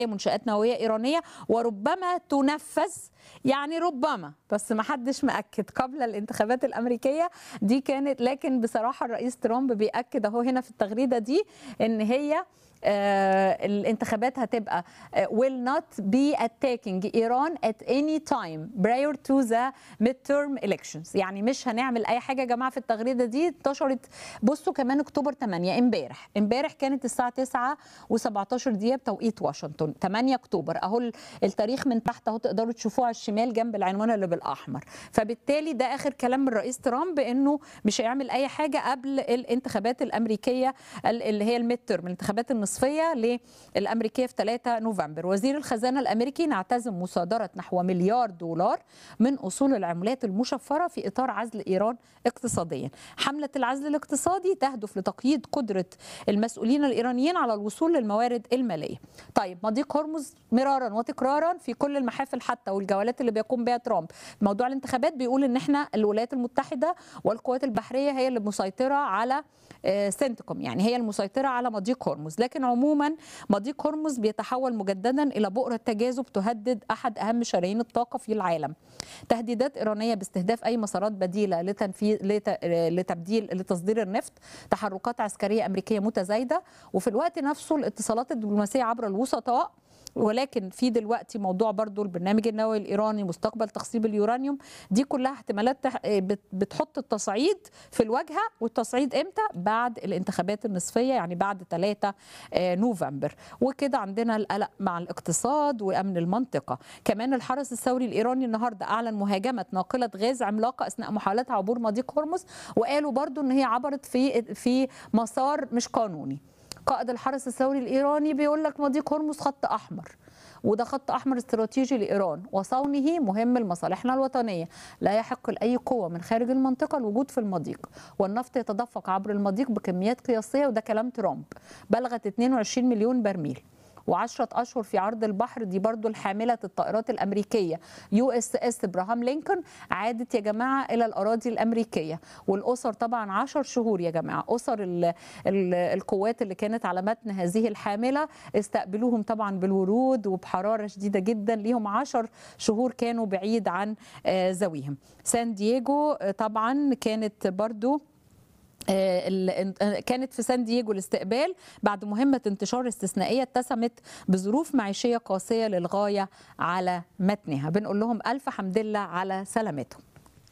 منشآت نووية إيرانية وربما تنفذ يعني ربما بس ما حدش مأكد قبل الانتخابات الأمريكية دي كانت لكن بصراحة الرئيس ترامب بيأكد أهو هنا في التغريدة دي إن هي آه الانتخابات هتبقى آه will not be attacking Iran at any time prior to the midterm elections يعني مش هنعمل اي حاجه يا جماعه في التغريده دي انتشرت بصوا كمان اكتوبر 8 امبارح امبارح كانت الساعه 9 و17 دقيقه بتوقيت واشنطن 8 اكتوبر اهو التاريخ من تحت اهو تقدروا تشوفوه على الشمال جنب العنوان اللي بالاحمر فبالتالي ده اخر كلام من الرئيس ترامب انه مش هيعمل اي حاجه قبل الانتخابات الامريكيه اللي هي الميدترم الانتخابات النصفيه للامريكيه في 3 نوفمبر وزير الخزانه الامريكي نعتزم مصادره نحو مليار دولار من اصول العملات المشفره في اطار عزل ايران اقتصاديا حمله العزل الاقتصادي تهدف لتقييد قدره المسؤولين الايرانيين على الوصول للموارد الماليه طيب مضيق هرمز مرارا وتكرارا في كل المحافل حتى والجولات اللي بيقوم بها ترامب موضوع الانتخابات بيقول ان احنا الولايات المتحده والقوات البحريه هي اللي مسيطره على سنتكم يعني هي المسيطره على مضيق هرمز لكن عموما مضيق هرمز بيتحول مجددا الى بؤره تجاذب تهدد احد اهم شرايين الطاقه في العالم تهديدات ايرانيه باستهداف اي مسارات بديله لتنفيذ لتبديل لتصدير النفط تحركات عسكريه امريكيه متزايده وفي الوقت نفسه الاتصالات الدبلوماسيه عبر الوسطاء ولكن في دلوقتي موضوع برضو البرنامج النووي الايراني مستقبل تخصيب اليورانيوم دي كلها احتمالات بتحط التصعيد في الواجهه والتصعيد امتى بعد الانتخابات النصفيه يعني بعد 3 نوفمبر وكده عندنا القلق مع الاقتصاد وامن المنطقه كمان الحرس الثوري الايراني النهارده اعلن مهاجمه ناقله غاز عملاقه اثناء محاولتها عبور مضيق هرمز وقالوا برضو ان هي عبرت في في مسار مش قانوني قائد الحرس الثوري الايراني بيقول لك مضيق هرمز خط احمر وده خط احمر استراتيجي لايران وصونه مهم لمصالحنا الوطنيه لا يحق لاي قوه من خارج المنطقه الوجود في المضيق والنفط يتدفق عبر المضيق بكميات قياسيه وده كلام ترامب بلغت 22 مليون برميل وعشرة أشهر في عرض البحر دي برضو الحاملة الطائرات الأمريكية يو اس اس إبراهام لينكولن عادت يا جماعة إلى الأراضي الأمريكية والأسر طبعا عشر شهور يا جماعة أسر ال ال القوات اللي كانت على متن هذه الحاملة استقبلوهم طبعا بالورود وبحرارة شديدة جدا ليهم عشر شهور كانوا بعيد عن ذويهم سان دييغو طبعا كانت برضو كانت في سان دييجو الاستقبال بعد مهمة انتشار استثنائية اتسمت بظروف معيشية قاسية للغاية على متنها بنقول لهم ألف حمد لله على سلامتهم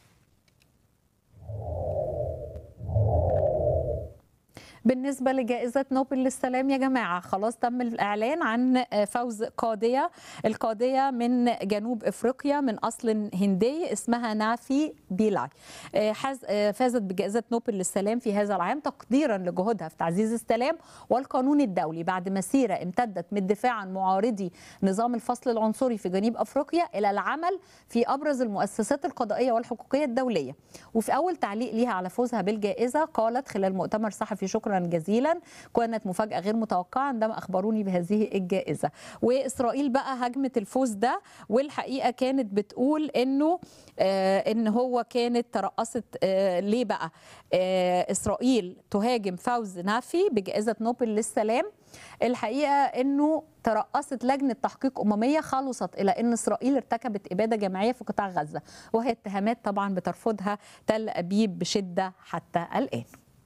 بالنسبة لجائزة نوبل للسلام يا جماعة خلاص تم الإعلان عن فوز قاضية القاضية من جنوب إفريقيا من أصل هندي اسمها نافي بيلاي فازت بجائزة نوبل للسلام في هذا العام تقديرا لجهودها في تعزيز السلام والقانون الدولي بعد مسيرة امتدت من الدفاع عن معارضي نظام الفصل العنصري في جنوب أفريقيا إلى العمل في أبرز المؤسسات القضائية والحقوقية الدولية وفي أول تعليق ليها على فوزها بالجائزة قالت خلال مؤتمر صحفي شكرا شكرا جزيلا كانت مفاجاه غير متوقعه عندما اخبروني بهذه الجائزه واسرائيل بقى هجمت الفوز ده والحقيقه كانت بتقول انه آه ان هو كانت ترأست آه ليه بقى آه اسرائيل تهاجم فوز نافي بجائزه نوبل للسلام الحقيقه انه ترأست لجنه تحقيق امميه خلصت الى ان اسرائيل ارتكبت اباده جماعيه في قطاع غزه وهي اتهامات طبعا بترفضها تل ابيب بشده حتى الان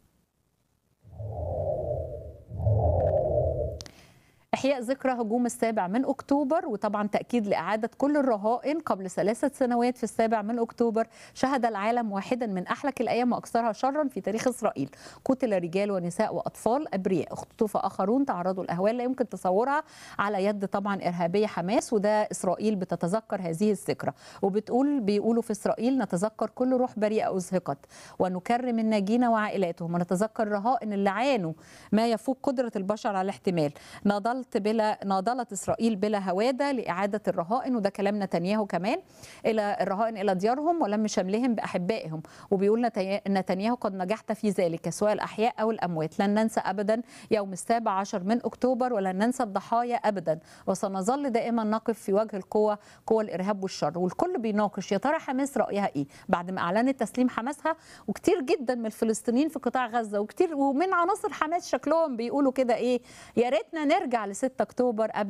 إحياء ذكرى هجوم السابع من أكتوبر وطبعا تأكيد لإعادة كل الرهائن قبل ثلاثة سنوات في السابع من أكتوبر شهد العالم واحدا من أحلك الأيام وأكثرها شرا في تاريخ إسرائيل قتل رجال ونساء وأطفال أبرياء اختطف آخرون تعرضوا لأهوال لا يمكن تصورها على يد طبعا إرهابية حماس وده إسرائيل بتتذكر هذه الذكرى وبتقول بيقولوا في إسرائيل نتذكر كل روح بريئة أزهقت ونكرم الناجين وعائلاتهم ونتذكر الرهائن اللي عانوا ما يفوق قدرة البشر على الاحتمال نضل ناضلت بلا ناضلت اسرائيل بلا هواده لاعاده الرهائن وده كلام نتنياهو كمان الى الرهائن الى ديارهم ولم شملهم باحبائهم وبيقول نتنياهو قد نجحت في ذلك سواء الاحياء او الاموات لن ننسى ابدا يوم السابع عشر من اكتوبر ولن ننسى الضحايا ابدا وسنظل دائما نقف في وجه القوى قوى الارهاب والشر والكل بيناقش يا ترى حماس رايها ايه بعد ما اعلنت تسليم حماسها وكتير جدا من الفلسطينيين في قطاع غزه وكتير ومن عناصر حماس شكلهم بيقولوا كده ايه يا ريتنا نرجع ل 6 اكتوبر قبل